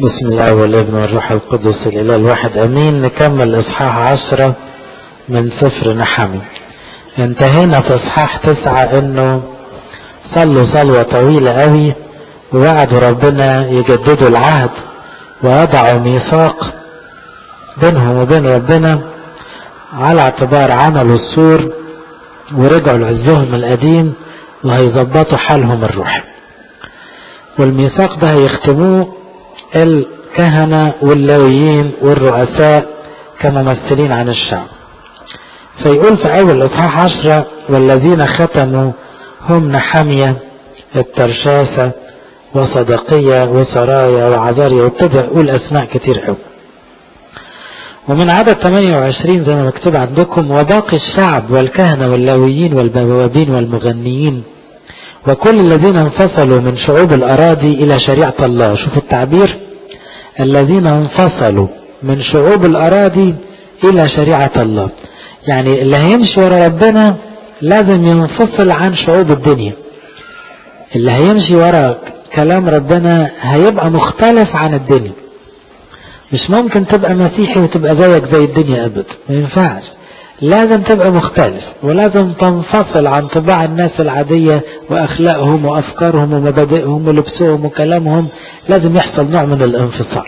بسم الله والابن والروح القدس الإله الواحد أمين نكمل إصحاح عشرة من سفر نحمي انتهينا في إصحاح تسعة إنه صلوا صلوة طويلة قوي ووعدوا ربنا يجددوا العهد ووضعوا ميثاق بينهم وبين ربنا على اعتبار عملوا السور ورجعوا لعزهم القديم وهيظبطوا حالهم الروحي والميثاق ده هيختموه الكهنة واللاويين والرؤساء كممثلين عن الشعب فيقول في أول إصحاح عشرة والذين ختموا هم نحمية الترشاسة وصدقية وسرايا وعذاريا وابتدى يقول أسماء كتير قوي ومن عدد 28 زي ما مكتوب عندكم وباقي الشعب والكهنة واللاويين والبوابين والمغنيين وكل الذين انفصلوا من شعوب الأراضي إلى شريعة الله شوفوا التعبير الذين انفصلوا من شعوب الأراضي إلى شريعة الله يعني اللي هيمشي ورا ربنا لازم ينفصل عن شعوب الدنيا اللي هيمشي ورا كلام ربنا هيبقى مختلف عن الدنيا مش ممكن تبقى مسيحي وتبقى زيك زي الدنيا أبدا ما ينفعش لازم تبقى مختلف ولازم تنفصل عن طباع الناس العادية وأخلاقهم وأفكارهم ومبادئهم ولبسهم وكلامهم لازم يحصل نوع من الانفصال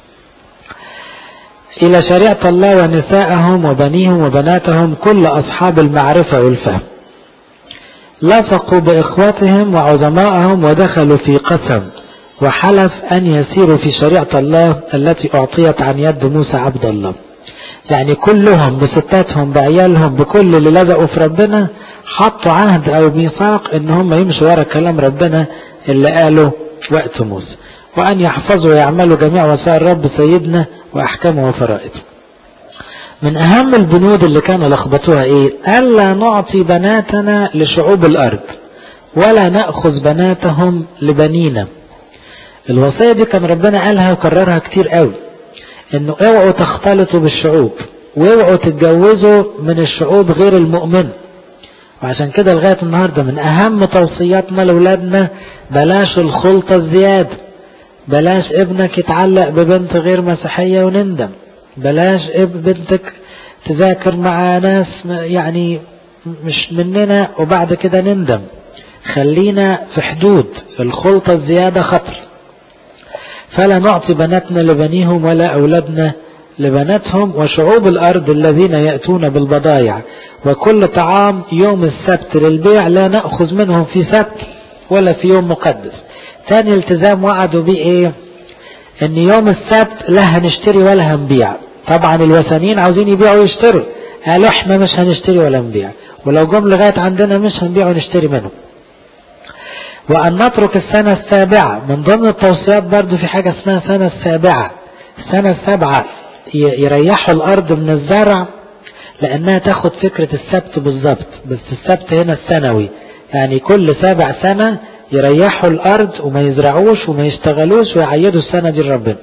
إلى شريعة الله ونسائهم وبنيهم وبناتهم كل أصحاب المعرفة والفهم لصقوا بإخوتهم وعظمائهم ودخلوا في قسم وحلف أن يسيروا في شريعة الله التي أعطيت عن يد موسى عبد الله يعني كلهم بستاتهم بعيالهم بكل اللي لزقوا في ربنا حطوا عهد او ميثاق ان هم يمشوا ورا كلام ربنا اللي قاله وقت موسى وان يحفظوا ويعملوا جميع وسائل رب سيدنا واحكامه وفرائضه من اهم البنود اللي كانوا لخبطوها ايه الا نعطي بناتنا لشعوب الارض ولا ناخذ بناتهم لبنينا الوصيه دي كان ربنا قالها وكررها كتير قوي انه اوعوا تختلطوا بالشعوب واوعوا تتجوزوا من الشعوب غير المؤمن وعشان كده لغاية النهاردة من اهم توصياتنا لأولادنا بلاش الخلطة الزيادة بلاش ابنك يتعلق ببنت غير مسيحية وندم بلاش اب بنتك تذاكر مع ناس يعني مش مننا وبعد كده نندم خلينا في حدود الخلطة الزيادة خطر فلا نعطي بناتنا لبنيهم ولا أولادنا لبناتهم وشعوب الأرض الذين يأتون بالبضايع وكل طعام يوم السبت للبيع لا نأخذ منهم في سبت ولا في يوم مقدس ثاني التزام وعدوا بيه ايه ان يوم السبت لا هنشتري ولا هنبيع طبعا الوثنيين عاوزين يبيعوا ويشتروا قالوا احنا مش هنشتري ولا نبيع ولو جم لغاية عندنا مش هنبيع ونشتري منهم وأن نترك السنة السابعة من ضمن التوصيات برضو في حاجة اسمها سنة السابعة السنة السابعة يريحوا الأرض من الزرع لأنها تاخد فكرة السبت بالظبط بس السبت هنا السنوي يعني كل سابع سنة يريحوا الأرض وما يزرعوش وما يشتغلوش ويعيدوا السنة دي لربنا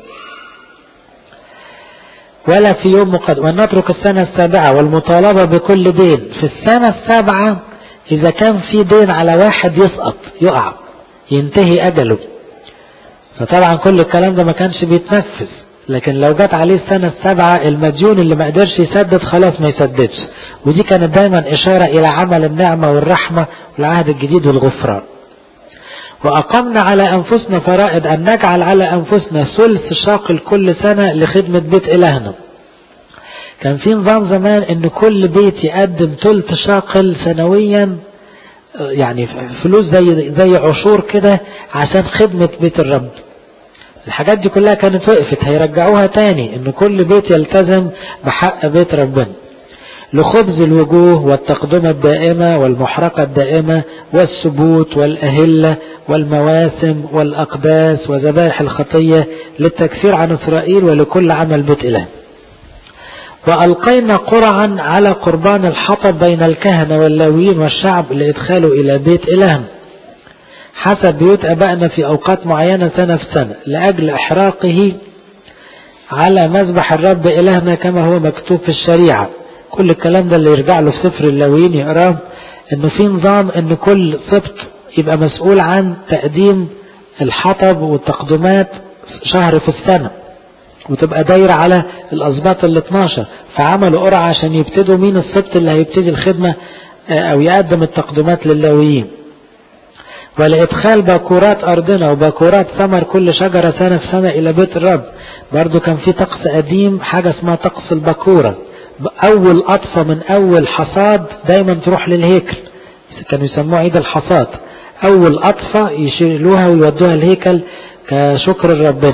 ولا في يوم مقدم وأن نترك السنة السابعة والمطالبة بكل دين في السنة السابعة إذا كان في دين على واحد يسقط يقع ينتهي أجله فطبعا كل الكلام ده ما كانش بيتنفذ لكن لو جت عليه السنة السابعة المديون اللي ما قدرش يسدد خلاص ما يسددش ودي كانت دايما إشارة إلى عمل النعمة والرحمة والعهد الجديد والغفران وأقمنا على أنفسنا فرائض أن نجعل على أنفسنا ثلث شاقل كل سنة لخدمة بيت إلهنا كان في نظام زمان ان كل بيت يقدم ثلث شاقل سنويا يعني فلوس زي زي عشور كده عشان خدمة بيت الرب الحاجات دي كلها كانت وقفت هيرجعوها تاني ان كل بيت يلتزم بحق بيت ربنا لخبز الوجوه والتقدمة الدائمة والمحرقة الدائمة والسبوت والأهلة والمواسم والأقداس وذبائح الخطية للتكفير عن إسرائيل ولكل عمل بيت إله وألقينا قرعا على قربان الحطب بين الكهنة واللاويين والشعب لإدخاله إلى بيت إلهنا حسب بيوت أبائنا في أوقات معينة سنة في سنة لأجل إحراقه على مذبح الرب إلهنا كما هو مكتوب في الشريعة كل الكلام ده اللي يرجع له في سفر اللاويين يقراه انه في نظام ان كل سبت يبقى مسؤول عن تقديم الحطب والتقدمات شهر في السنة وتبقى دايرة على الأسباط ال 12 فعملوا قرعة عشان يبتدوا مين السبت اللي هيبتدي الخدمة أو يقدم التقدمات للاويين ولإدخال باكورات أرضنا وباكورات ثمر كل شجرة سنة في سنة إلى بيت الرب برضو كان في طقس قديم حاجة اسمها طقس الباكورة أول قطفة من أول حصاد دايما تروح للهيكل كانوا يسموه عيد الحصاد أول قطفة يشيلوها ويودوها الهيكل كشكر لربنا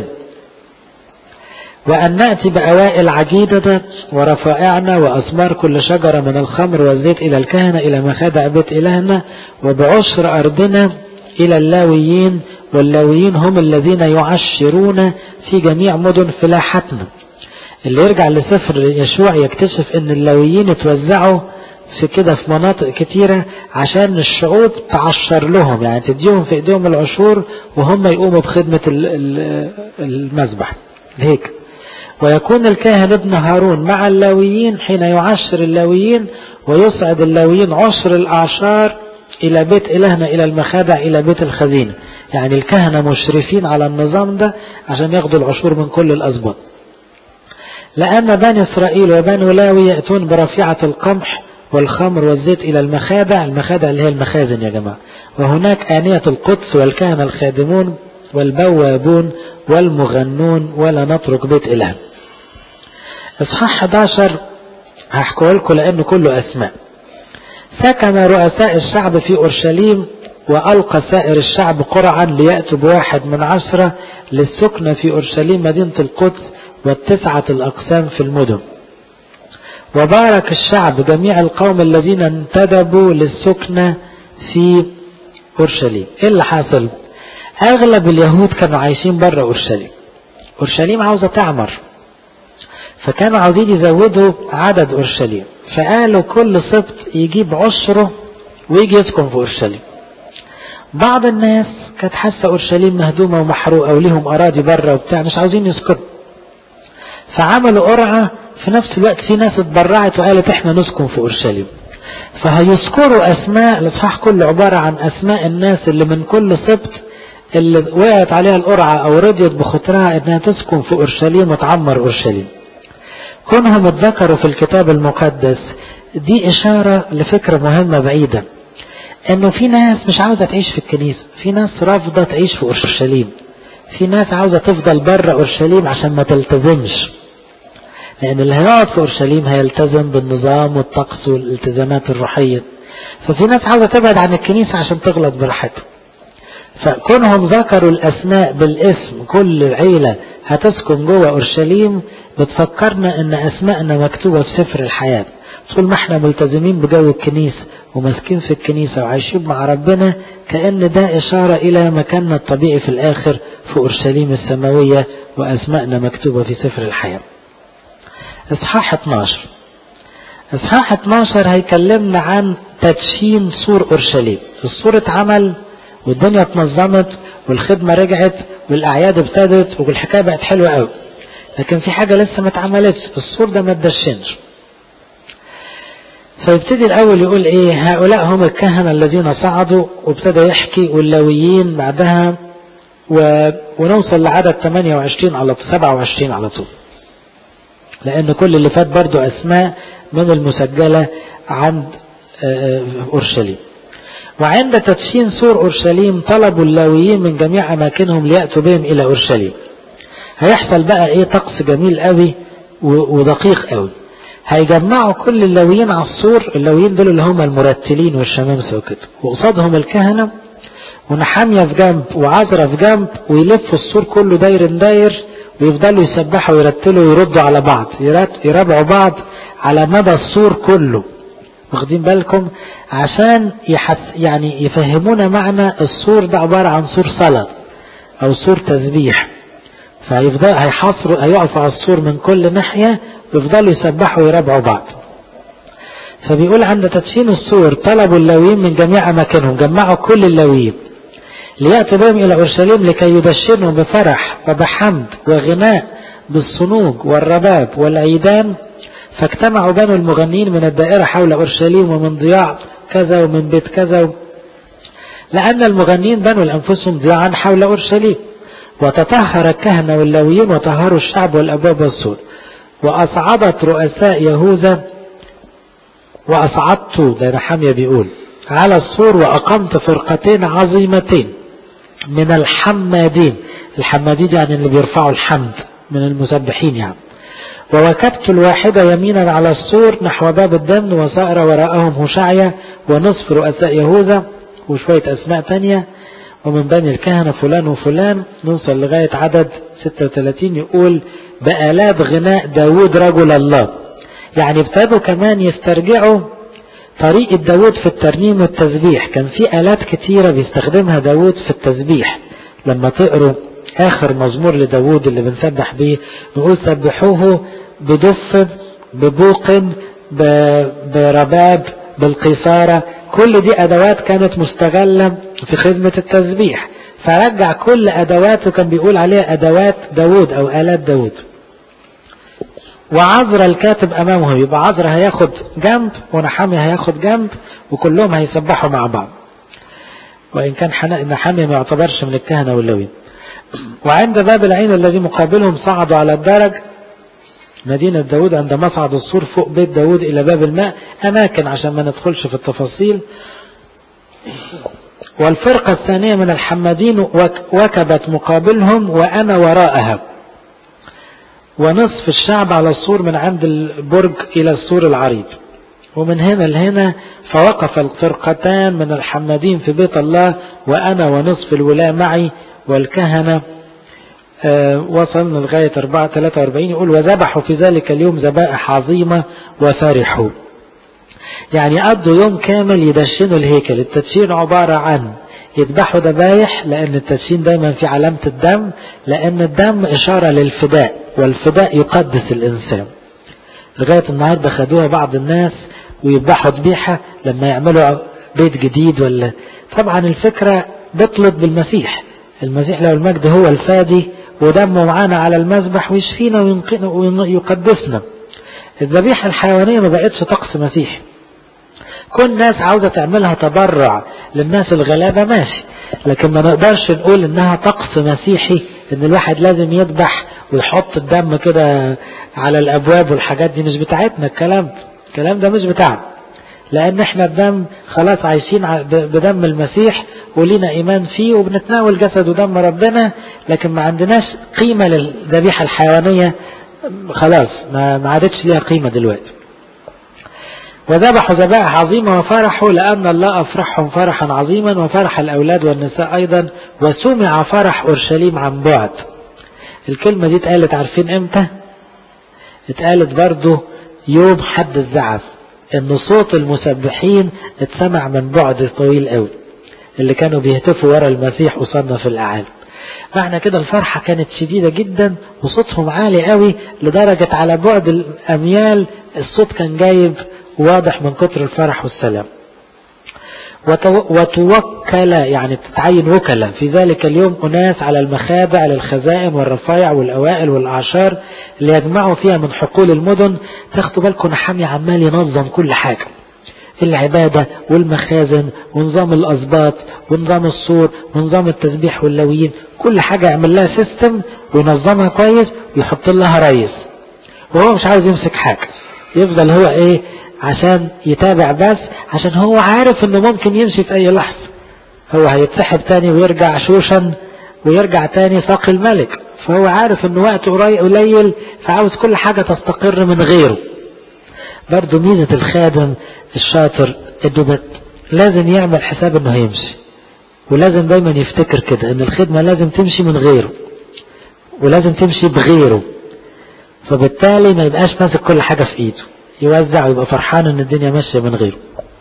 وأن نأتي بأوائل عجيدة ورفائعنا وأثمار كل شجرة من الخمر والزيت إلى الكهنة إلى مخادع بيت إلهنا وبعشر أرضنا إلى اللاويين واللاويين هم الذين يعشرون في جميع مدن فلاحتنا اللي يرجع لسفر يشوع يكتشف ان اللاويين اتوزعوا في كده في مناطق كتيرة عشان الشعوب تعشر لهم يعني تديهم في ايديهم العشور وهم يقوموا بخدمة المذبح هيك ويكون الكاهن ابن هارون مع اللاويين حين يعشر اللاويين ويصعد اللاويين عشر الأعشار إلى بيت إلهنا إلى المخادع إلى بيت الخزينة يعني الكهنة مشرفين على النظام ده عشان ياخدوا العشور من كل الأسباط لأن بني إسرائيل وبني لاوي يأتون برفيعة القمح والخمر والزيت إلى المخادع المخادع اللي هي المخازن يا جماعة وهناك آنية القدس والكهنة الخادمون والبوابون والمغنون ولا نترك بيت إله إصحاح 11 هحكوه لكم لأنه كله أسماء سكن رؤساء الشعب في أورشليم وألقى سائر الشعب قرعا ليأتوا بواحد من عشرة للسكنة في أورشليم مدينة القدس والتسعة الأقسام في المدن وبارك الشعب جميع القوم الذين انتدبوا للسكنة في أورشليم إيه اللي حاصل أغلب اليهود كانوا عايشين بره أورشليم أورشليم عاوزة تعمر فكانوا عاوزين يزودوا عدد أورشليم فقالوا كل سبت يجيب عشره ويجي يسكن في أورشليم بعض الناس كانت حاسة أورشليم مهدومة ومحروقة وليهم أراضي بره وبتاع مش عاوزين يسكنوا فعملوا قرعة في نفس الوقت في ناس اتبرعت وقالت احنا نسكن في أورشليم فهيذكروا أسماء الإصحاح كله عبارة عن أسماء الناس اللي من كل سبت اللي وقعت عليها القرعة أو رضيت بخطرها إنها تسكن في أورشليم وتعمر أورشليم كونهم اتذكروا في الكتاب المقدس دي إشارة لفكرة مهمة بعيدة إنه في ناس مش عاوزة تعيش في الكنيسة في ناس رافضة تعيش في أورشليم في ناس عاوزة تفضل بره أورشليم عشان ما تلتزمش لأن اللي هيقعد في أورشليم هيلتزم بالنظام والطقس والالتزامات الروحية ففي ناس عاوزة تبعد عن الكنيسة عشان تغلط براحتها فكونهم ذكروا الأسماء بالاسم كل عيلة هتسكن جوه أورشليم بتفكرنا ان أسماءنا مكتوبة في سفر الحياة طول ما احنا ملتزمين بجو الكنيسة وماسكين في الكنيسة وعايشين مع ربنا كأن ده إشارة إلى مكاننا الطبيعي في الآخر في أورشليم السماوية وأسماءنا مكتوبة في سفر الحياة إصحاح 12 إصحاح 12 هيكلمنا عن تدشين سور أورشليم السور اتعمل والدنيا اتنظمت والخدمة رجعت والأعياد ابتدت والحكاية بقت حلوة قوي لكن في حاجة لسه ما اتعملتش السور ده ما اتدشنش فيبتدي الأول يقول إيه هؤلاء هم الكهنة الذين صعدوا وابتدى يحكي واللويين بعدها و... ونوصل لعدد 28 على 27 على طول لأن كل اللي فات برضو أسماء من المسجلة عند أورشليم وعند تدشين سور أورشليم طلبوا اللاويين من جميع أماكنهم ليأتوا بهم إلى أورشليم هيحصل بقى إيه طقس جميل قوي ودقيق قوي هيجمعوا كل اللاويين على السور اللاويين دول اللي هم المرتلين والشمامسة وكده وقصادهم الكهنة ونحامية في جنب وعذرة في جنب ويلفوا السور كله داير داير ويفضلوا يسبحوا ويرتلوا ويردوا على بعض يرابعوا بعض على مدى السور كله واخدين بالكم عشان يحس يعني يفهمونا معنى السور ده عبارة عن سور صلاة او سور تسبيح فهيفضل هيحصروا هيقفوا على السور من كل ناحية ويفضلوا يسبحوا ويرابعوا بعض فبيقول عند تدشين السور طلبوا اللاويين من جميع أماكنهم جمعوا كل اللاويين ليأتوا بهم إلى أورشليم لكي يدشنهم بفرح وبحمد وغناء بالصنوج والرباب والعيدان فاجتمعوا بنو المغنين من الدائرة حول أورشليم ومن ضياع كذا ومن بيت كذا لأن المغنين بنوا لأنفسهم ضياعا حول أورشليم وتطهر الكهنة واللويين وطهروا الشعب والأبواب والسور وأصعدت رؤساء يهوذا وأصعدت ده نحامية بيقول على السور وأقمت فرقتين عظيمتين من الحمادين الحمادين يعني اللي بيرفعوا الحمد من المسبحين يعني ووكبت الواحدة يمينا على السور نحو باب الدم وسائر وراءهم هشعية ونصف رؤساء يهوذا وشوية أسماء تانية ومن بني الكهنة فلان وفلان نوصل لغاية عدد 36 يقول بآلات غناء داود رجل الله يعني ابتدوا كمان يسترجعوا طريقة داود في الترنيم والتسبيح كان في آلات كتيرة بيستخدمها داود في التسبيح لما تقروا آخر مزمور لداود اللي بنسبح بيه نقول سبحوه بدف ببوق برباب بالقيصارة كل دي أدوات كانت مستغلة في خدمة التسبيح فرجع كل أدواته كان بيقول عليها أدوات داود أو آلات داود وعذر الكاتب أمامه يبقى عذر هياخد جنب ونحامي هياخد جنب وكلهم هيسبحوا مع بعض وإن كان نحامي ما يعتبرش من الكهنة واللوين وعند باب العين الذي مقابلهم صعدوا على الدرج مدينة داود عندما صعدوا السور فوق بيت داود إلى باب الماء أماكن عشان ما ندخلش في التفاصيل والفرقة الثانية من الحمادين وكبت مقابلهم وأنا وراءها ونصف الشعب على السور من عند البرج إلى السور العريض ومن هنا لهنا فوقف الفرقتان من الحمادين في بيت الله وأنا ونصف الولاة معي والكهنة آه وصلنا لغاية 4 43 يقول وذبحوا في ذلك اليوم ذبائح عظيمة وفرحوا يعني قضوا يوم كامل يدشنوا الهيكل التدشين عبارة عن يذبحوا ذبايح لأن التدشين دايما في علامة الدم لأن الدم إشارة للفداء والفداء يقدس الإنسان لغاية النهاردة خدوها بعض الناس ويذبحوا ذبيحة لما يعملوا بيت جديد ولا طبعا الفكرة بطلت بالمسيح المسيح له المجد هو الفادي ودمه معانا على المذبح ويشفينا ويقدسنا الذبيحة الحيوانية ما بقتش طقس مسيحي كل ناس عاوزة تعملها تبرع للناس الغلابة ماشي لكن ما نقدرش نقول انها طقس مسيحي ان الواحد لازم يذبح ويحط الدم كده على الابواب والحاجات دي مش بتاعتنا الكلام الكلام ده مش بتاعنا لان احنا الدم خلاص عايشين بدم المسيح ولينا ايمان فيه وبنتناول جسد ودم ربنا لكن ما عندناش قيمة للذبيحة الحيوانية خلاص ما عادتش ليها قيمة دلوقتي وذبحوا ذبائح عظيمة وفرحوا لأن الله أفرحهم فرحا عظيما وفرح الأولاد والنساء أيضا وسمع فرح أورشليم عن بعد الكلمة دي اتقالت عارفين امتى اتقالت برضو يوم حد الزعف ان صوت المسبحين اتسمع من بعد طويل قوي اللي كانوا بيهتفوا ورا المسيح وصلنا في الأعالي معنى كده الفرحة كانت شديدة جدا وصوتهم عالي قوي لدرجة على بعد الأميال الصوت كان جايب واضح من كتر الفرح والسلام وتوكل يعني تتعين وكلاء في ذلك اليوم أناس على المخابع للخزائن والرفايع والأوائل والأعشار اللي يجمعوا فيها من حقول المدن تاخدوا بالكم نحامي عمال ينظم كل حاجة العبادة والمخازن ونظام الأسباط ونظام السور ونظام التسبيح واللويين كل حاجة يعمل لها سيستم وينظمها كويس ويحط لها رئيس وهو مش عاوز يمسك حاجة يفضل هو ايه عشان يتابع بس عشان هو عارف انه ممكن يمشي في اي لحظة هو هيتسحب تاني ويرجع شوشا ويرجع تاني ساقي الملك فهو عارف انه وقته قليل فعاوز كل حاجة تستقر من غيره برضو ميزة الخادم الشاطر انه لازم يعمل حساب انه هيمشي ولازم دايما يفتكر كده ان الخدمة لازم تمشي من غيره ولازم تمشي بغيره فبالتالي ما يبقاش ماسك كل حاجة في ايده يوزع ويبقى فرحان ان الدنيا ماشية من غيره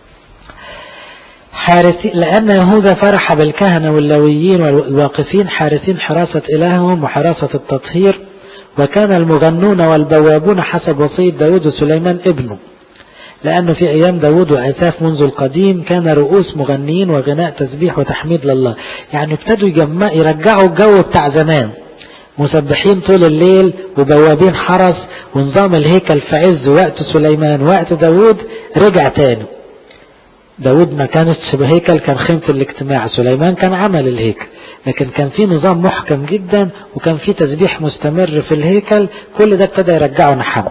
حارسين لأن يهوذا فرح بالكهنة واللويين والواقفين حارسين حراسة إلههم وحراسة التطهير وكان المغنون والبوابون حسب وصية داود وسليمان ابنه لأنه في أيام داود وأساف منذ القديم كان رؤوس مغنيين وغناء تسبيح وتحميد لله يعني ابتدوا يجمع يرجعوا الجو بتاع زمان مسبحين طول الليل وبوابين حرس ونظام الهيكل في عز وقت سليمان وقت داود رجع تاني داود ما كانش بهيكل كان خيمة الاجتماع سليمان كان عمل الهيكل لكن كان في نظام محكم جدا وكان في تسبيح مستمر في الهيكل كل ده ابتدى يرجعه نحام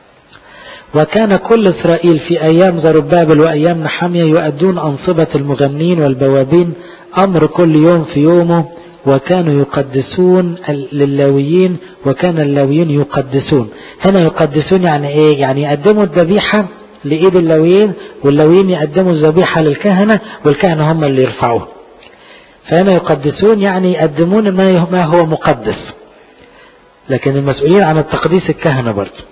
وكان كل إسرائيل في أيام زربابل وأيام نحمية يؤدون أنصبة المغنين والبوابين أمر كل يوم في يومه وكانوا يقدسون للاويين وكان اللاويين يقدسون هنا يقدسون يعني ايه يعني يقدموا الذبيحة لإيد اللاويين واللاويين يقدموا الذبيحة للكهنة والكهنة هم اللي يرفعوها فهنا يقدسون يعني يقدمون ما هو مقدس لكن المسؤولين عن التقديس الكهنة برضه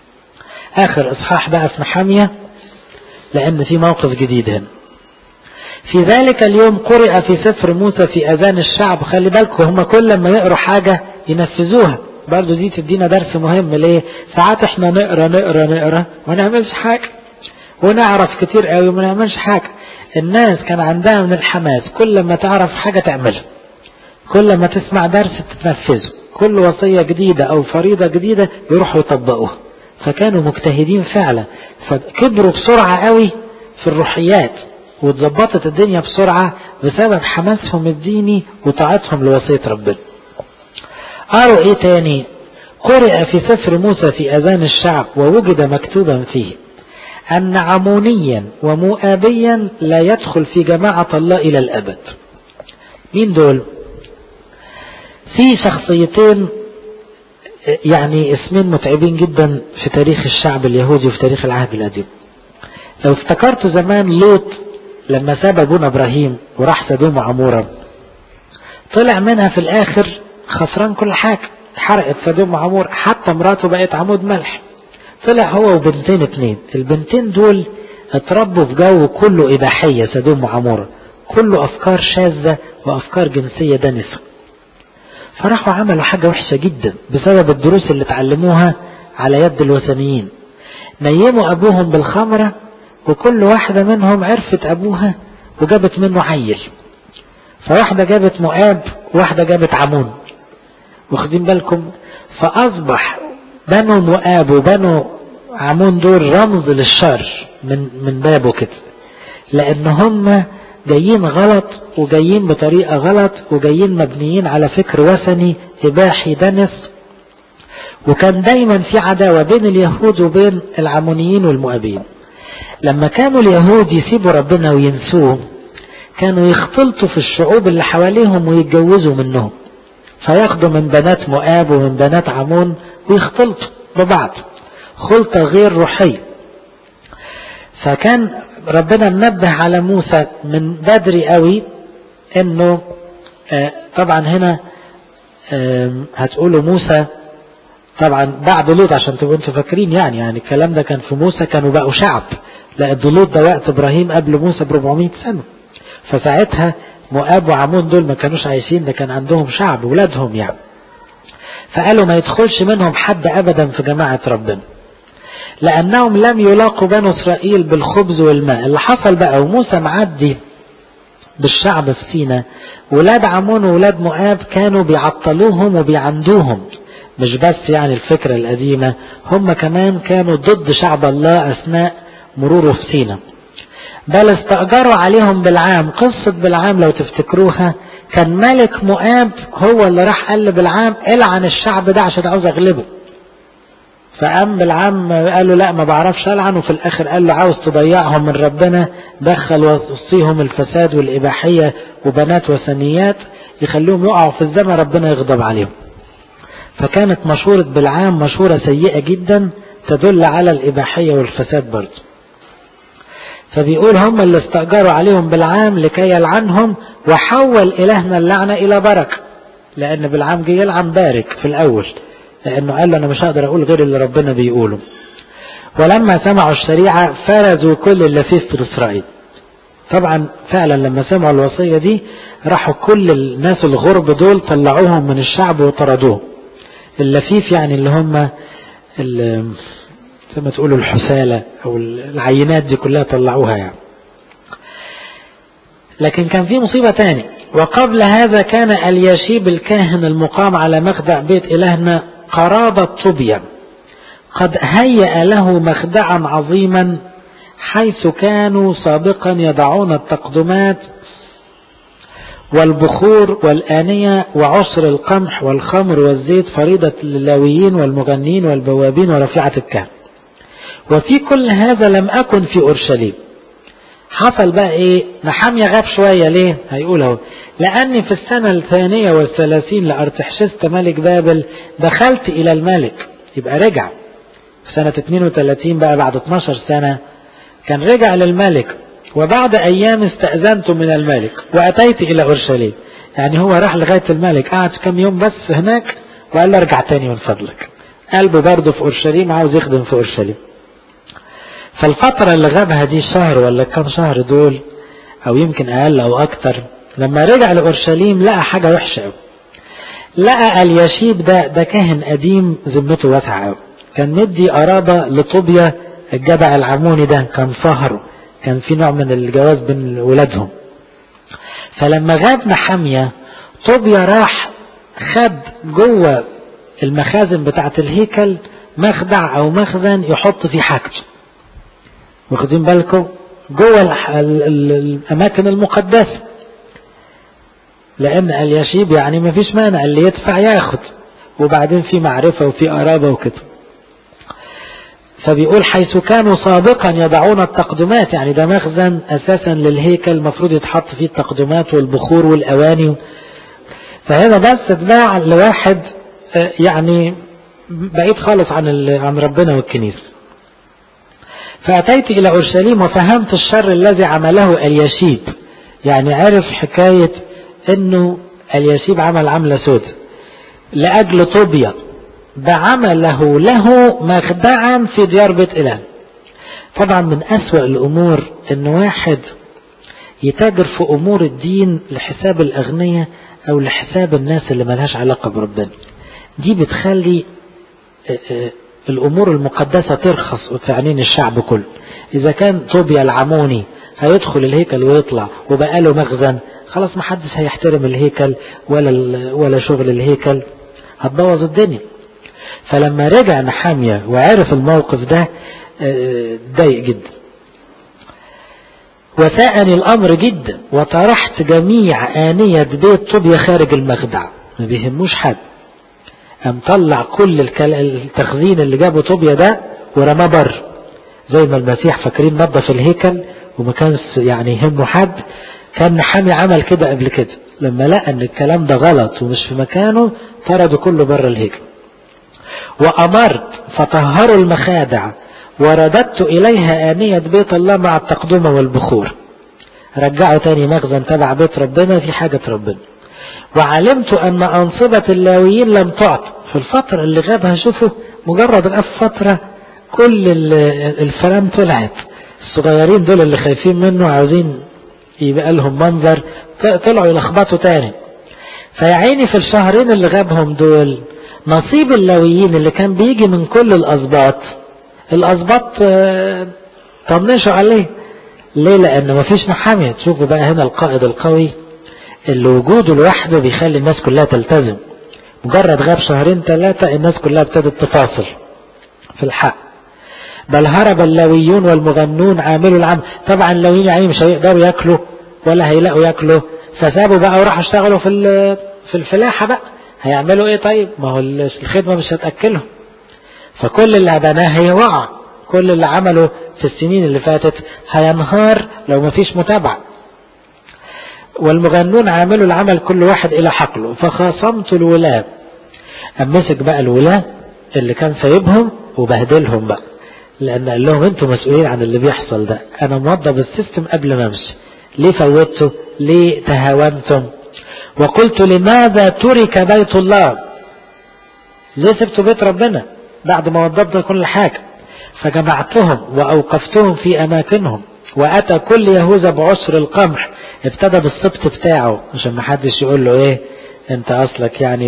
آخر إصحاح بقى في نحامية لأن في موقف جديد هنا في ذلك اليوم قرئ في سفر موسى في أذان الشعب خلي بالكم هم كل ما يقروا حاجة ينفذوها برضو دي تدينا درس مهم ليه ساعات احنا نقرا نقرا نقرا وما نعملش حاجة ونعرف كتير قوي وما نعملش حاجة الناس كان عندها من الحماس كل ما تعرف حاجة تعملها كل ما تسمع درس تتنفذه كل وصية جديدة أو فريضة جديدة يروحوا يطبقوها فكانوا مجتهدين فعلا فكبروا بسرعة قوي في الروحيات واتظبطت الدنيا بسرعة بسبب حماسهم الديني وطاعتهم لوصية ربنا قالوا ايه تاني قرئ في سفر موسى في اذان الشعب ووجد مكتوبا فيه ان عمونيا ومؤابيا لا يدخل في جماعة الله الى الابد مين دول في شخصيتين يعني اسمين متعبين جدا في تاريخ الشعب اليهودي وفي تاريخ العهد القديم لو افتكرتوا زمان لوط لما ساب ابونا ابراهيم وراح سدوم وعمورة طلع منها في الاخر خسران كل حاجة حرقت سدوم وعمور حتى مراته بقت عمود ملح طلع هو وبنتين اتنين البنتين دول اتربوا في جو كله اباحية سدوم وعمورة كله افكار شاذة وافكار جنسية دنسة فراحوا عملوا حاجة وحشة جدا بسبب الدروس اللي اتعلموها على يد الوثنيين نيموا ابوهم بالخمرة وكل واحدة منهم عرفت ابوها وجابت منه عيل فواحدة جابت مؤاب وواحدة جابت عمون واخدين بالكم فاصبح بنو مؤاب وبنو عمون دول رمز للشر من من بابه كده لان هم جايين غلط وجايين بطريقة غلط وجايين مبنيين على فكر وثني إباحي دنس وكان دايما في عداوة بين اليهود وبين العمونيين والمؤابين لما كانوا اليهود يسيبوا ربنا وينسوه كانوا يختلطوا في الشعوب اللي حواليهم ويتجوزوا منهم فياخدوا من بنات مؤاب ومن بنات عمون ويختلطوا ببعض خلطة غير روحية فكان ربنا منبه على موسى من بدري قوي انه آه طبعا هنا آه هتقولوا موسى طبعا بعد لوط عشان تبقوا انتوا فاكرين يعني يعني الكلام ده كان في موسى كانوا بقوا شعب لا لوط ده وقت ابراهيم قبل موسى ب 400 سنه فساعتها مؤاب وعمون دول ما كانوش عايشين ده كان عندهم شعب ولادهم يعني فقالوا ما يدخلش منهم حد ابدا في جماعه ربنا لأنهم لم يلاقوا بنو إسرائيل بالخبز والماء اللي حصل بقى وموسى معدي بالشعب في سينا ولاد عمون وولاد مؤاب كانوا بيعطلوهم وبيعندوهم مش بس يعني الفكرة القديمة هم كمان كانوا ضد شعب الله أثناء مروره في سينا بل استأجروا عليهم بالعام قصة بالعام لو تفتكروها كان ملك مؤاب هو اللي راح قال بالعام العن الشعب ده عشان عاوز اغلبه فقام بالعام قال له لا ما بعرفش ألعن وفي الآخر قال له عاوز تضيعهم من ربنا دخل وصيهم الفساد والإباحية وبنات وثنيات يخليهم يقعوا في الزمن ربنا يغضب عليهم فكانت مشورة بالعام مشورة سيئة جدا تدل على الإباحية والفساد برضه فبيقول هم اللي استأجروا عليهم بالعام لكي يلعنهم وحول إلهنا اللعنة إلى بركة لأن بالعام جه يلعن بارك في الأول لأنه قال له أنا مش هقدر أقول غير اللي ربنا بيقوله ولما سمعوا الشريعة فرزوا كل اللفيف في إسرائيل طبعا فعلا لما سمعوا الوصية دي راحوا كل الناس الغرب دول طلعوهم من الشعب وطردوهم اللفيف يعني اللي هم زي ما تقولوا الحسالة أو العينات دي كلها طلعوها يعني لكن كان في مصيبة تاني وقبل هذا كان الياشيب الكاهن المقام على مخدع بيت إلهنا قرابة طوبيا قد هيأ له مخدعا عظيما حيث كانوا سابقا يضعون التقدمات والبخور والآنية وعصر القمح والخمر والزيت فريضة للاويين والمغنين والبوابين ورفيعة الكهن وفي كل هذا لم أكن في أورشليم حصل بقى ايه نحامية غاب شوية ليه هيقول اهو لأني في السنة الثانية والثلاثين لأرتحشست ملك بابل دخلت إلى الملك يبقى رجع في سنة 32 بقى بعد 12 سنة كان رجع للملك وبعد أيام استأذنت من الملك وأتيت إلى أورشليم يعني هو راح لغاية الملك قعد كم يوم بس هناك وقال له ارجع تاني من فضلك قلبه برضه في أورشليم عاوز يخدم في أورشليم فالفترة اللي غابها دي شهر ولا كم شهر دول أو يمكن أقل أو أكتر لما رجع لأورشليم لقى حاجة وحشة أوي لقى اليشيب ده ده كاهن قديم ذمته واسعة أوي كان مدي قرابة لطوبيا الجبع العموني ده كان صهره كان في نوع من الجواز بين ولادهم فلما غاب نحمية طوبيا راح خد جوه المخازن بتاعة الهيكل مخدع او مخزن يحط فيه حاجته واخدين بالكم جوه الاماكن المقدسة لان اليشيب يعني ما فيش مانع اللي يدفع ياخد وبعدين في معرفة وفي قرابة وكده فبيقول حيث كانوا سابقا يضعون التقدمات يعني ده مخزن اساسا للهيكل المفروض يتحط فيه التقدمات والبخور والاواني فهذا بس اتباع لواحد يعني بعيد خالص عن عن ربنا والكنيسه فأتيت إلى أورشليم وفهمت الشر الذي عمله اليشيب يعني عرف حكاية أنه اليشيب عمل عملة سود لأجل طوبيا بعمله له مخدعا في ديار بيت إله طبعا من أسوأ الأمور أن واحد يتاجر في أمور الدين لحساب الأغنياء أو لحساب الناس اللي ملهاش علاقة بربنا دي بتخلي الأمور المقدسة ترخص وتعنين الشعب كله إذا كان طوبيا العموني هيدخل الهيكل ويطلع وبقى له مخزن خلاص ما حدش هيحترم الهيكل ولا ولا شغل الهيكل هتبوظ الدنيا فلما رجع نحامية وعرف الموقف ده ضايق جدا وساءني الأمر جدا وطرحت جميع آنية بيت طوبيا خارج المخدع ما بيهموش حد قام طلع كل التخزين اللي جابه طوبيا ده ورماه بره زي ما المسيح فاكرين نظف الهيكل وما كانش يعني يهمه حد كان نحامي عمل كده قبل كده لما لقى ان الكلام ده غلط ومش في مكانه طرده كله بره الهيكل وأمرت فطهروا المخادع ورددت إليها آنية بيت الله مع التقدمة والبخور رجعوا تاني مخزن تبع بيت ربنا في حاجة ربنا وعلمت أن أنصبة اللاويين لم تعط في الفترة اللي غابها شوفوا مجرد غاب فترة كل الفرام طلعت الصغيرين دول اللي خايفين منه عاوزين يبقى لهم منظر طلعوا يلخبطوا تاني فيعيني في الشهرين اللي غابهم دول نصيب اللاويين اللي كان بيجي من كل الأسباط الأسباط طنشوا عليه ليه لأن مفيش نحامية تشوفوا بقى هنا القائد القوي اللي وجوده لوحده بيخلي الناس كلها تلتزم مجرد غاب شهرين ثلاثة الناس كلها ابتدت تفاصل في الحق بل هرب اللاويون والمغنون عاملوا العمل طبعا اللاويين يعني مش هيقدروا ياكلوا ولا هيلاقوا ياكلوا فسابوا بقى وراحوا اشتغلوا في في الفلاحة بقى هيعملوا ايه طيب ما هو الخدمة مش هتأكلهم فكل اللي بناه هيوقع كل اللي عمله في السنين اللي فاتت هينهار لو ما فيش متابعة والمغنون عاملوا العمل كل واحد إلى حقله فخاصمت الولاة أمسك بقى الولاة اللي كان سايبهم وبهدلهم بقى لأن قال لهم أنتم مسؤولين عن اللي بيحصل ده أنا موضب السيستم قبل ما أمشي ليه فوتوا ليه تهاونتم وقلت لماذا ترك بيت الله ليه سبتوا بيت ربنا بعد ما وضبت كل حاجة فجمعتهم وأوقفتهم في أماكنهم وأتى كل يهوذا بعشر القمح ابتدى بالسبط بتاعه عشان ما حدش يقول له ايه انت اصلك يعني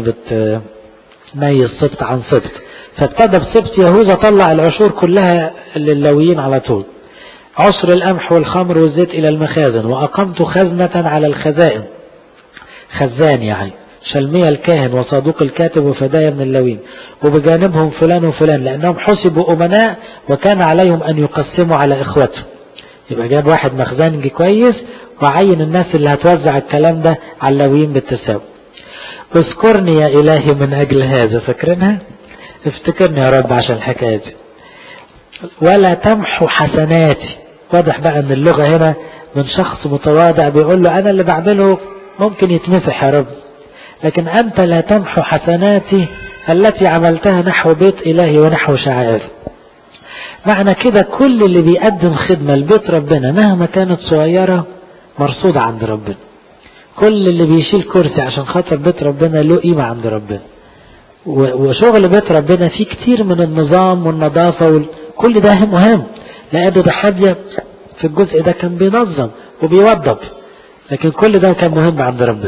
بتميز سبط عن سبط فابتدى بسبط يهوذا طلع العشور كلها للاويين على طول عشر القمح والخمر والزيت الى المخازن واقمت خزنة على الخزائن خزان يعني شلمية الكاهن وصادوق الكاتب وفدايا من اللاويين وبجانبهم فلان وفلان لأنهم حسبوا أمناء وكان عليهم أن يقسموا على إخوتهم يبقى جاب واحد مخزنجي كويس وعين الناس اللي هتوزع الكلام ده على اللاويين بالتساوي اذكرني يا إلهي من أجل هذا فاكرينها افتكرني يا رب عشان الحكاية دي ولا تمحو حسناتي واضح بقى ان اللغة هنا من شخص متواضع بيقول له انا اللي بعمله ممكن يتمسح يا رب لكن انت لا تمحو حسناتي التي عملتها نحو بيت الهي ونحو شعائر معنى كده كل اللي بيقدم خدمة لبيت ربنا مهما كانت صغيرة مرصودة عند ربنا كل اللي بيشيل كرسي عشان خاطر بيت ربنا له قيمة عند ربنا وشغل بيت ربنا فيه كتير من النظام والنظافة وكل ده مهم لأنه ده حاجة في الجزء ده كان بينظم وبيوضب لكن كل ده كان مهم عند ربنا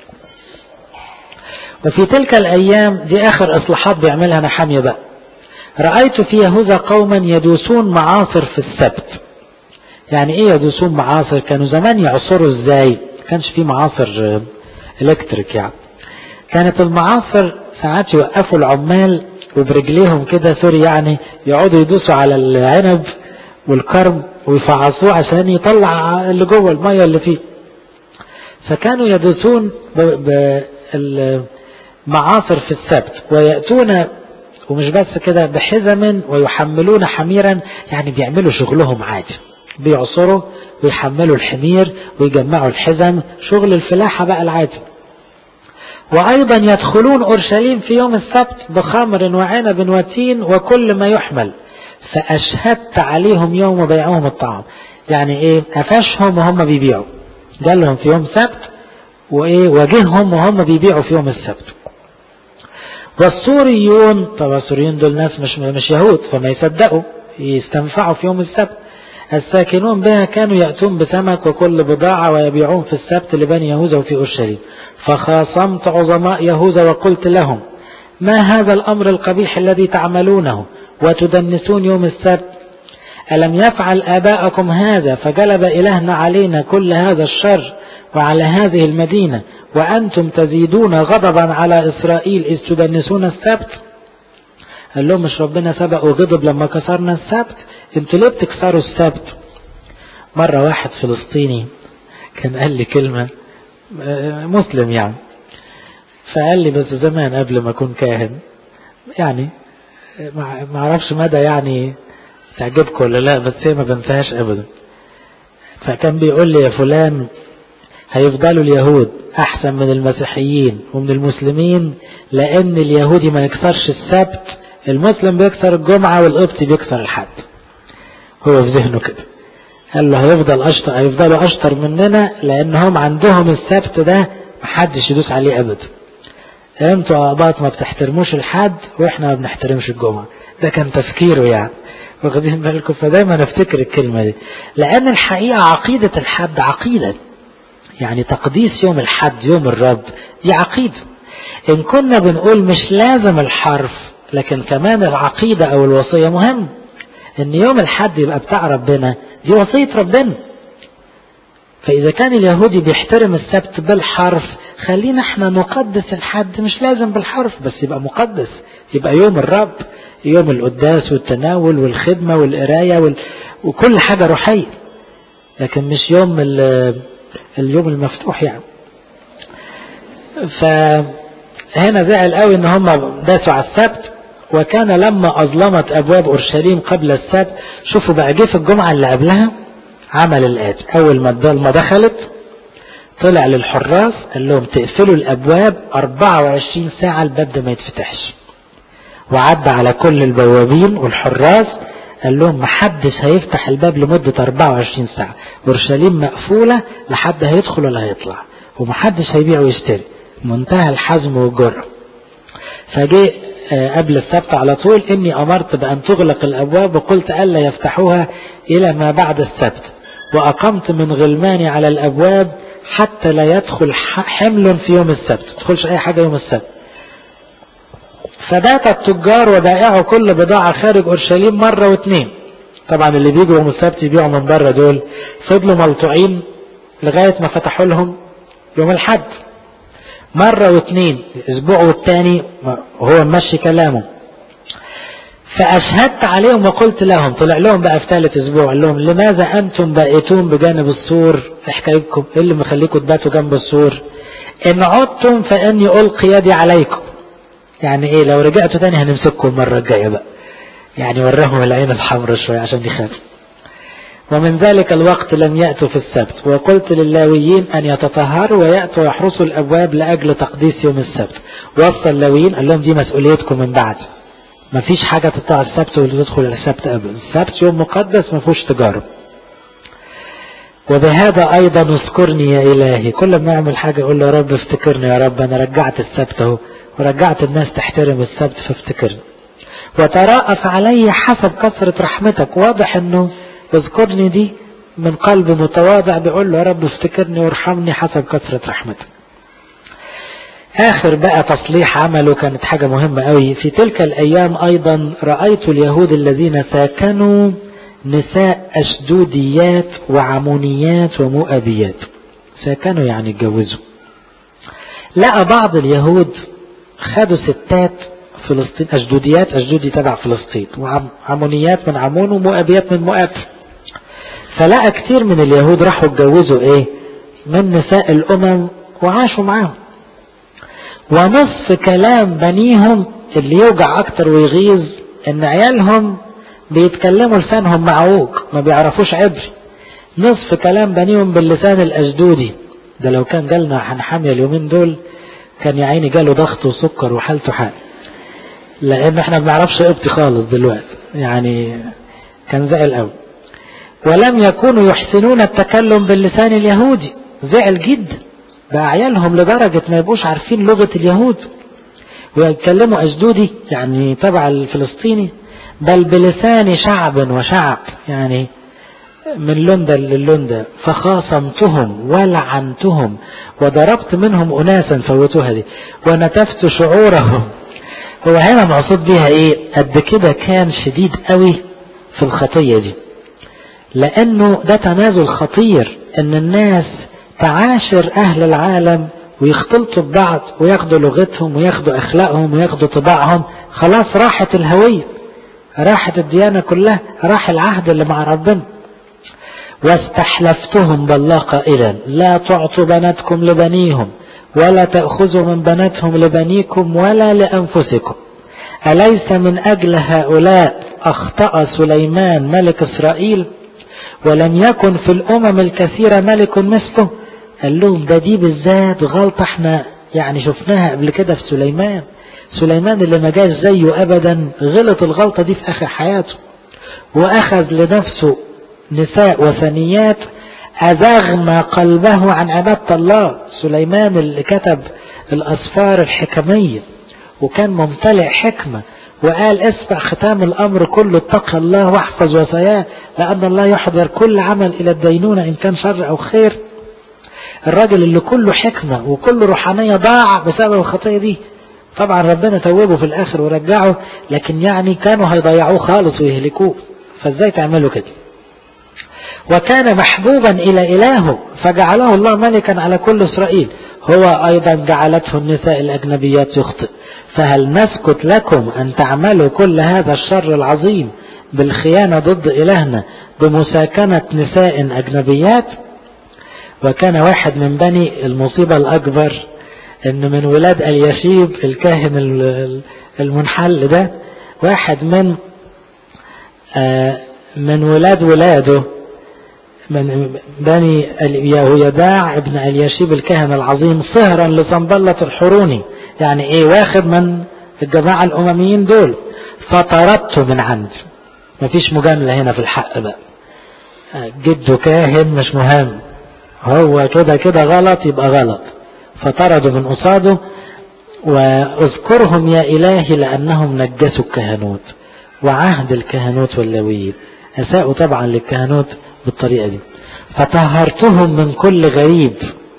وفي تلك الأيام دي آخر إصلاحات بيعملها نحامية بقى رأيت في يهوذا قوما يدوسون معاصر في السبت يعني ايه يدوسون معاصر كانوا زمان يعصروا ازاي كانش في معاصر الكتريك يعني كانت المعاصر ساعات يوقفوا العمال وبرجليهم كده سوري يعني يقعدوا يدوسوا على العنب والكرم ويفعصوه عشان يطلع اللي جوه المية اللي فيه فكانوا يدوسون بالمعاصر في السبت ويأتون ومش بس كده بحزم ويحملون حميرا يعني بيعملوا شغلهم عادي بيعصروا ويحملوا الحمير ويجمعوا الحزم شغل الفلاحة بقى العادي وأيضا يدخلون أورشليم في يوم السبت بخمر وعنب وتين وكل ما يحمل فأشهدت عليهم يوم بيعهم الطعام يعني ايه قفشهم وهم بيبيعوا قال لهم في يوم سبت وايه واجههم وهم بيبيعوا في يوم السبت والسوريون طبعا السوريون دول ناس مش مش يهود فما يصدقوا يستنفعوا في يوم السبت الساكنون بها كانوا يأتون بسمك وكل بضاعة ويبيعون في السبت لبني يهوذا وفي أورشليم فخاصمت عظماء يهوذا وقلت لهم ما هذا الأمر القبيح الذي تعملونه وتدنسون يوم السبت ألم يفعل آباءكم هذا فجلب إلهنا علينا كل هذا الشر وعلى هذه المدينة وأنتم تزيدون غضبا على إسرائيل إذ تدنسون السبت قال لهم مش ربنا سبق وغضب لما كسرنا السبت انتوا ليه بتكسروا السبت مرة واحد فلسطيني كان قال لي كلمة مسلم يعني فقال لي بس زمان قبل ما أكون كاهن يعني ما اعرفش مدى يعني تعجبكم ولا لا بس هي ما بنساهاش ابدا فكان بيقول لي يا فلان هيفضلوا اليهود احسن من المسيحيين ومن المسلمين لان اليهودي ما يكسرش السبت المسلم بيكسر الجمعة والقبطي بيكسر الحد هو في ذهنه كده قال له هيفضل اشطر هيفضلوا اشطر مننا لانهم عندهم السبت ده محدش يدوس عليه ابدا انتوا اباط ما بتحترموش الحد واحنا ما بنحترمش الجمعة ده كان تفكيره يعني واخدين بالكم فدايما نفتكر الكلمة دي لان الحقيقة عقيدة الحد عقيدة يعني تقديس يوم الحد يوم الرب دي عقيدة ان كنا بنقول مش لازم الحرف لكن كمان العقيدة او الوصية مهم ان يوم الحد يبقى بتاع ربنا دي وصية ربنا فاذا كان اليهودي بيحترم السبت بالحرف خلينا احنا نقدس الحد مش لازم بالحرف بس يبقى مقدس يبقى يوم الرب يوم القداس والتناول والخدمة والقراية وال... وكل حاجة روحية لكن مش يوم اليوم المفتوح يعني فهنا زعل قوي ان هم داسوا على السبت وكان لما اظلمت ابواب اورشليم قبل السبت شوفوا بقى جه في الجمعة اللي قبلها عمل الاتي اول ما الضلمة دخلت طلع للحراس قال لهم تقفلوا الابواب 24 ساعة الباب ده ما يتفتحش وعدى على كل البوابين والحراس قال لهم محدش هيفتح الباب لمدة 24 ساعة اورشليم مقفولة لحد هيدخل ولا هيطلع ومحدش هيبيع ويشتري منتهى الحزم والجرأة فجاء قبل السبت على طول اني امرت بان تغلق الابواب وقلت الا يفتحوها الى ما بعد السبت واقمت من غلماني على الابواب حتى لا يدخل حمل في يوم السبت تدخلش اي حاجة يوم السبت فبات التجار وبائعوا كل بضاعة خارج اورشليم مرة واثنين طبعا اللي بيجوا يوم السبت يبيعوا من بره دول فضلوا ملطوعين لغاية ما فتحوا لهم يوم الحد مرة واثنين الاسبوع والتاني وهو ماشي كلامه فأشهدت عليهم وقلت لهم طلع لهم بقى في ثالث أسبوع قال لهم لماذا أنتم بائتون بجانب السور حكايتكم ايه اللي مخليكم تباتوا جنب السور ان عدتم فاني القي يدي عليكم يعني ايه لو رجعتوا تاني هنمسككم المرة الجاية بقى يعني وراهم العين الحمراء شوية عشان يخافوا ومن ذلك الوقت لم يأتوا في السبت وقلت للاويين أن يتطهروا ويأتوا ويحرسوا الأبواب لأجل تقديس يوم السبت وصل اللاويين قال لهم دي مسؤوليتكم من بعد ما فيش حاجة تطلع السبت واللي تدخل السبت قبل السبت يوم مقدس ما فيهوش تجارب وبهذا أيضا اذكرني يا إلهي كل ما أعمل حاجة أقول له يا رب افتكرني يا رب أنا رجعت السبت اهو ورجعت الناس تحترم السبت فافتكرني وتراءف علي حسب كثرة رحمتك واضح انه اذكرني دي من قلب متواضع بيقول له يا رب افتكرني وارحمني حسب كثرة رحمتك اخر بقى تصليح عمله كانت حاجة مهمة قوي في تلك الايام ايضا رأيت اليهود الذين ساكنوا نساء اشدوديات وعمونيات ومؤبيات ساكنوا يعني اتجوزوا لقى بعض اليهود خدوا ستات فلسطين أشدوديات أشدودي تبع فلسطين وعمونيات من عمون ومؤبيات من مؤاب فلقى كتير من اليهود راحوا اتجوزوا ايه من نساء الأمم وعاشوا معاهم ونصف كلام بنيهم اللي يوجع أكتر ويغيظ إن عيالهم بيتكلموا لسانهم معوج ما بيعرفوش عبري نصف كلام بنيهم باللسان الأشدودي ده لو كان جالنا حنحامية اليومين دول كان يا عيني جاله ضغط وسكر وحالته حال لان احنا ما بنعرفش قبطي خالص دلوقتي يعني كان زعل قوي ولم يكونوا يحسنون التكلم باللسان اليهودي زعل جدا بقى عيالهم لدرجة ما يبقوش عارفين لغة اليهود ويتكلموا أجدودي يعني تبع الفلسطيني بل بلسان شعب وشعب يعني من لندا للندا فخاصمتهم ولعنتهم وضربت منهم أناسا فوتوها دي ونتفت شعورهم هو هنا مقصود بيها ايه قد كده كان شديد قوي في الخطية دي لانه ده تنازل خطير ان الناس تعاشر اهل العالم ويختلطوا ببعض وياخدوا لغتهم وياخدوا اخلاقهم وياخدوا طباعهم خلاص راحت الهوية راحت الديانة كلها راح العهد اللي مع ربنا واستحلفتهم بالله قائلا لا تعطوا بناتكم لبنيهم ولا تأخذوا من بناتهم لبنيكم ولا لأنفسكم أليس من أجل هؤلاء أخطأ سليمان ملك إسرائيل ولم يكن في الأمم الكثيرة ملك مثله قال لهم ده دي بالذات غلطة احنا يعني شفناها قبل كده في سليمان سليمان اللي ما جاش زيه أبدا غلط الغلطة دي في آخر حياته وأخذ لنفسه نساء وثنيات أزغم قلبه عن عبادة الله سليمان اللي كتب الأسفار الحكمية وكان ممتلئ حكمة وقال اسمع ختام الأمر كله اتقى الله واحفظ وصاياه لأن الله يحضر كل عمل إلى الدينونة إن كان شر أو خير الراجل اللي كله حكمة وكله روحانية ضاع بسبب الخطية دي طبعا ربنا توبه في الآخر ورجعه لكن يعني كانوا هيضيعوه خالص ويهلكوه فازاي تعملوا كده وكان محبوبا إلى إلهه فجعله الله ملكا على كل إسرائيل هو أيضا جعلته النساء الأجنبيات يخطئ فهل نسكت لكم أن تعملوا كل هذا الشر العظيم بالخيانة ضد إلهنا بمساكنة نساء أجنبيات وكان واحد من بني المصيبة الأكبر أن من ولاد اليشيب الكاهن المنحل ده واحد من من ولاد ولاده من بني يهويداع ابن اليشيب الكاهن العظيم صهرا لصنبلة الحروني يعني ايه واخد من الجماعة الامميين دول فطردته من عندي مفيش مجاملة هنا في الحق بقى جده كاهن مش مهم هو كده كده غلط يبقى غلط فطرده من قصاده واذكرهم يا إلهي لأنهم نجسوا الكهنوت وعهد الكهنوت واللويين أساءوا طبعا للكهنوت بالطريقة دي فطهرتهم من كل غريب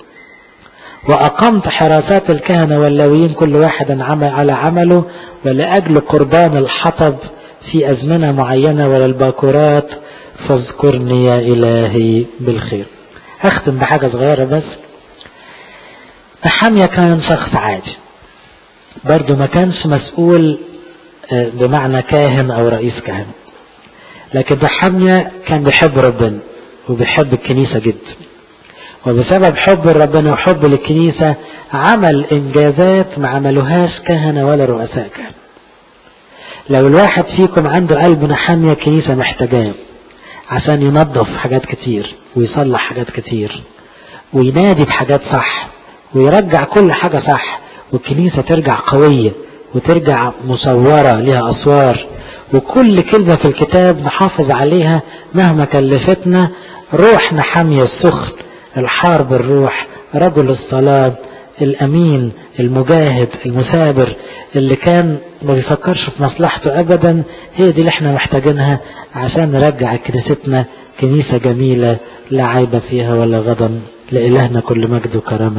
وأقمت حراسات الكهنة واللويين كل واحد عمل على عمله ولأجل قربان الحطب في أزمنة معينة وللباكورات فاذكرني يا إلهي بالخير أختم بحاجة صغيرة بس نحمية كان شخص عادي برضو ما كانش مسؤول بمعنى كاهن أو رئيس كهنة لكن نحمية كان بيحب ربنا وبيحب الكنيسة جدا وبسبب حب ربنا وحب للكنيسة عمل إنجازات ما عملوهاش كهنة ولا رؤساء كهنة لو الواحد فيكم عنده قلب نحامية الكنيسة محتاجاه عشان ينظف حاجات كتير ويصلح حاجات كتير وينادي بحاجات صح ويرجع كل حاجة صح والكنيسة ترجع قوية وترجع مصورة لها أسوار وكل كلمة في الكتاب نحافظ عليها مهما كلفتنا روحنا حامية السخن الحار بالروح رجل الصلاة الأمين المجاهد المثابر اللي كان ما بيفكرش في مصلحته أبدا هي دي اللي احنا محتاجينها عشان نرجع كنيستنا كنيسة جميلة لا عيب فيها ولا غضن لإلهنا كل مجد وكرامة